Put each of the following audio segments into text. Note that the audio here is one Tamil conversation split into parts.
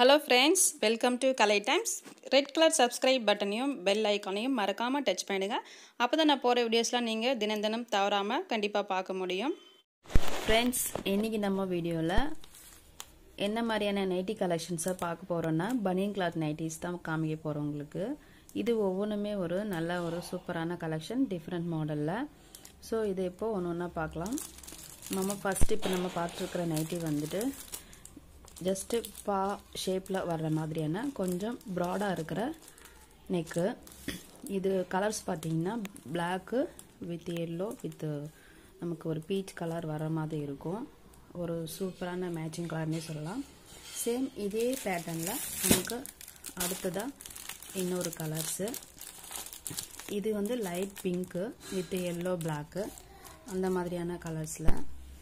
Hello friends welcome to Kalai Times red colour subscribe பட்டனையும் பெல் ஐக்கானையும் மறக்காமல் டச் பண்ணிடுங்க அப்போ தான் நான் போகிற வீடியோஸ்லாம் நீங்கள் தினம் தினம் தவறாமல் கண்டிப்பாக பார்க்க முடியும் ஃப்ரெண்ட்ஸ் இன்றைக்கி நம்ம வீடியோவில் என்ன மாதிரியான நைட்டி கலெக்ஷன்ஸை பார்க்க போகிறோன்னா பனியன் கிளாத் நைட்டிஸ் தான் காமிக்க போகிறோம் உங்களுக்கு இது ஒவ்வொன்றுமே ஒரு நல்ல ஒரு சூப்பரான கலெக்ஷன் டிஃப்ரெண்ட் மாடலில் ஸோ இது இப்போது ஒன்று ஒன்றா பார்க்கலாம் நம்ம ஃபஸ்ட்டு இப்போ நம்ம பார்த்துருக்குற நைட்டி வந்துட்டு ஜஸ்ட்டு பா ஷேப்பில் வர்ற மாதிரியான கொஞ்சம் ப்ராடாக இருக்கிற நெக்கு இது கலர்ஸ் பார்த்தீங்கன்னா பிளாக்கு வித் எல்லோ வித் நமக்கு ஒரு பீச் கலர் வர மாதிரி இருக்கும் ஒரு சூப்பரான மேட்சிங் கலர்னே சொல்லலாம் சேம் இதே பேட்டர்னில் நமக்கு அடுத்ததாக இன்னொரு கலர்ஸு இது வந்து light pink with yellow black அந்த மாதிரியான கலர்ஸில்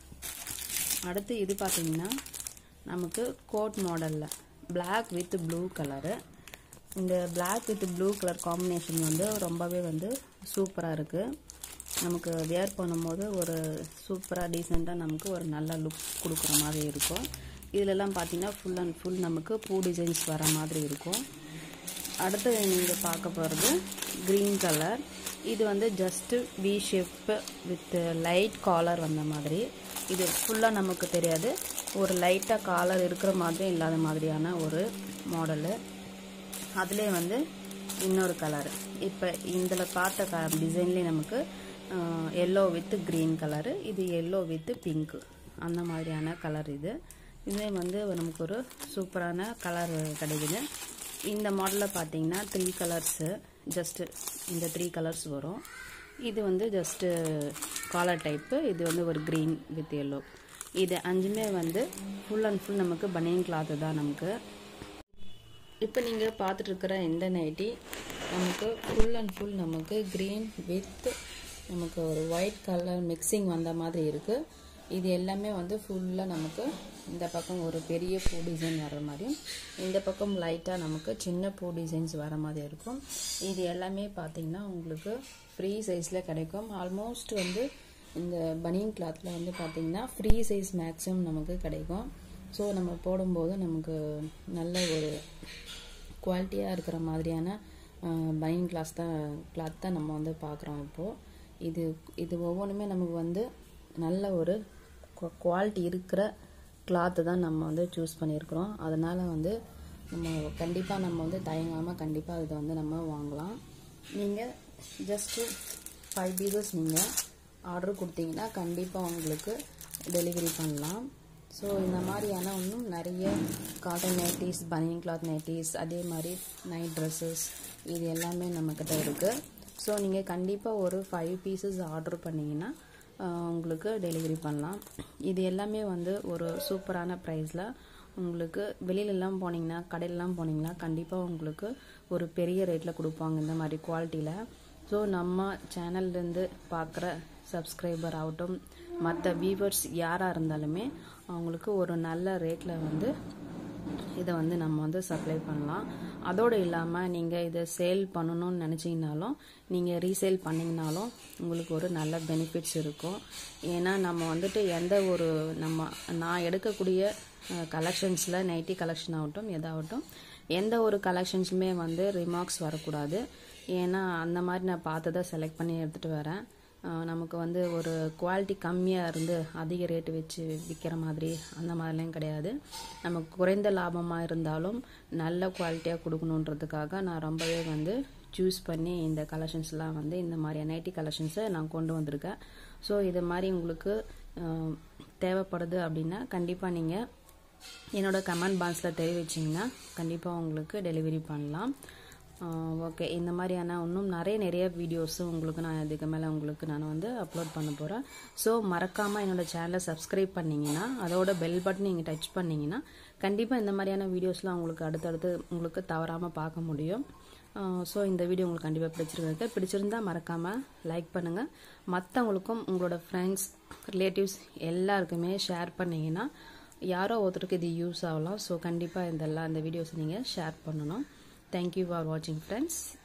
அடுத்து இது பார்த்தீங்கன்னா நமக்கு கோட் மாடலில் பிளாக் வித் ப்ளூ கலரு இந்த black with blue colour combination வந்து ரொம்பவே வந்து சூப்பராக இருக்குது நமக்கு வியர் பண்ணும்போது ஒரு சூப்பராக டீசெண்டாக நமக்கு ஒரு நல்ல லுக் கொடுக்குற மாதிரி இருக்கும் இதிலெல்லாம் பார்த்தீங்கன்னா ஃபுல் அண்ட் ஃபுல் நமக்கு பூ டிசைன்ஸ் வர மாதிரி இருக்கும் அடுத்து நீங்கள் பார்க்க போகிறது க்ரீன் கலர் இது வந்து just V shape with light collar வந்த மாதிரி இது ஃபுல்லாக நமக்கு தெரியாது ஒரு லைட்டாக காலர் இருக்கிற மாதிரி இல்லாத மாதிரியான ஒரு மாடலு அதுலேயே வந்து இன்னொரு கலர் இப்போ இதில் பார்த்த க டிசைன்லேயே நமக்கு எல்லோ வித் க்ரீன் கலரு இது எல்லோ வித் பிங்க்கு அந்த மாதிரியான கலர் இது இதே வந்து நமக்கு ஒரு சூப்பரான கலர் கிடைக்குது இந்த மாடலில் பார்த்தீங்கன்னா த்ரீ கலர்ஸு ஜஸ்ட்டு இந்த த்ரீ கலர்ஸ் வரும் இது வந்து ஜஸ்ட்டு காலர் டைப்பு இது வந்து ஒரு க்ரீன் வித் எல்லோ இது அஞ்சுமே வந்து ஃபுல் அண்ட் ஃபுல் நமக்கு பனியன் கிளாத்து தான் நமக்கு இப்போ நீங்கள் பார்த்துட்ருக்கிற இந்த நைட்டி நமக்கு ஃபுல் அண்ட் ஃபுல் நமக்கு க்ரீன் வித் நமக்கு ஒரு ஒயிட் கலர் மிக்சிங் வந்த மாதிரி இருக்குது இது எல்லாமே வந்து ஃபுல்லாக நமக்கு இந்த பக்கம் ஒரு பெரிய பூ டிசைன் வர மாதிரியும் இந்த பக்கம் லைட்டாக நமக்கு சின்ன பூ டிசைன்ஸ் வர மாதிரி இருக்கும் இது எல்லாமே பார்த்திங்கன்னா உங்களுக்கு ஃப்ரீ சைஸில் கிடைக்கும் ஆல்மோஸ்ட் வந்து இந்த பனியன் கிளாத்தில் வந்து பார்த்திங்கன்னா ஃப்ரீ சைஸ் மேக்ஸிமம் நமக்கு கிடைக்கும் ஸோ நம்ம போடும்போது நமக்கு நல்ல ஒரு குவாலிட்டியாக இருக்கிற மாதிரியான பனியன் கிளாஸ் தான் கிளாத் தான் நம்ம வந்து பார்க்குறோம் இப்போது இது இது ஒவ்வொன்றுமே நமக்கு வந்து நல்ல ஒரு குவாலிட்டி இருக்கிற கிளாத்து தான் நம்ம வந்து சூஸ் பண்ணியிருக்கிறோம் அதனால் வந்து நம்ம கண்டிப்பாக நம்ம வந்து தயங்காமல் கண்டிப்பாக இதை வந்து நம்ம வாங்கலாம் நீங்கள் ஜஸ்ட்டு ஃபைவ் பீசஸ் நீங்கள் ஆர்டர் கொடுத்தீங்கன்னா கண்டிப்பாக உங்களுக்கு டெலிவரி பண்ணலாம் ஸோ இந்த மாதிரியான இன்னும் நிறைய cotton nighties banian cloth nighties அதே மாதிரி நைட் ட்ரெஸ்ஸஸ் இது எல்லாமே நம்மக்கிட்ட இருக்குது ஸோ நீங்கள் கண்டிப்பாக ஒரு ஃபைவ் பீசஸ் ஆர்டர் பண்ணிங்கன்னா உங்களுக்கு டெலிவரி பண்ணலாம் இது எல்லாமே வந்து ஒரு சூப்பரான ப்ரைஸில் உங்களுக்கு வெளியிலலாம் போனீங்கன்னா கடையிலலாம் போனீங்கன்னா கண்டிப்பாக உங்களுக்கு ஒரு பெரிய ரேட்டில் கொடுப்பாங்க இந்த மாதிரி குவாலிட்டியில் ஸோ நம்ம சேனல்லேருந்து பார்க்குற சப்ஸ்கிரைபர் ஆகட்டும் மற்ற வியூவர்ஸ் யாராக இருந்தாலுமே அவங்களுக்கு ஒரு நல்ல ரேட்டில் வந்து இதை வந்து நம்ம வந்து சப்ளை பண்ணலாம் அதோடு இல்லாமல் நீங்கள் இதை சேல் பண்ணணும்னு நினச்சிங்கனாலும் நீங்கள் ரீசேல் பண்ணிங்கனாலும் உங்களுக்கு ஒரு நல்ல பெனிஃபிட்ஸ் இருக்கும் ஏன்னா நம்ம வந்துட்டு எந்த ஒரு நம்ம நான் எடுக்கக்கூடிய கலெக்ஷன்ஸில் நைட்டி கலெக்ஷன் ஆகட்டும் எதாகட்டும் எந்த ஒரு கலெக்ஷன்ஸுமே வந்து ரிமார்க்ஸ் வரக்கூடாது ஏன்னா அந்த மாதிரி நான் பார்த்து தான் செலக்ட் பண்ணி எடுத்துகிட்டு வரேன் நமக்கு வந்து ஒரு குவாலிட்டி கம்மியாக இருந்து அதிக ரேட்டு வச்சு விற்கிற மாதிரி அந்த மாதிரிலாம் கிடையாது நமக்கு குறைந்த லாபமாக இருந்தாலும் நல்ல குவாலிட்டியாக கொடுக்கணுன்றதுக்காக நான் ரொம்பவே வந்து சூஸ் பண்ணி இந்த கலெக்ஷன்ஸ்லாம் வந்து இந்த மாதிரி நைட்டி கலெக்ஷன்ஸை நான் கொண்டு வந்திருக்கேன் ஸோ இது மாதிரி உங்களுக்கு தேவைப்படுது அப்படின்னா கண்டிப்பாக நீங்கள் என்னோடய கமெண்ட் பாக்ஸில் தெரிவிச்சிங்கன்னா கண்டிப்பாக உங்களுக்கு டெலிவரி பண்ணலாம் ஓகே இந்த மாதிரியான இன்னும் நிறைய நிறைய வீடியோஸும் உங்களுக்கு நான் இதுக்கு மேலே உங்களுக்கு நான் வந்து அப்லோட் பண்ண போகிறேன் ஸோ மறக்காமல் என்னோடய சேனலை சப்ஸ்கிரைப் பண்ணிங்கன்னா அதோட பெல் பட்டன் நீங்கள் டச் பண்ணிங்கன்னா கண்டிப்பாக இந்த மாதிரியான வீடியோஸ்லாம் உங்களுக்கு அடுத்தடுத்து உங்களுக்கு தவறாமல் பார்க்க முடியும் ஸோ இந்த வீடியோ உங்களுக்கு கண்டிப்பாக பிடிச்சிருக்கு பிடிச்சிருந்தா மறக்காமல் லைக் பண்ணுங்கள் மற்றவங்களுக்கும் உங்களோட ஃப்ரெண்ட்ஸ் ரிலேட்டிவ்ஸ் எல்லாருக்குமே ஷேர் பண்ணிங்கன்னா யாரோ ஒருத்தருக்கு இது யூஸ் ஆகலாம் ஸோ கண்டிப்பாக இதெல்லாம் இந்த வீடியோஸ் நீங்கள் ஷேர் பண்ணணும் Thank you for watching friends.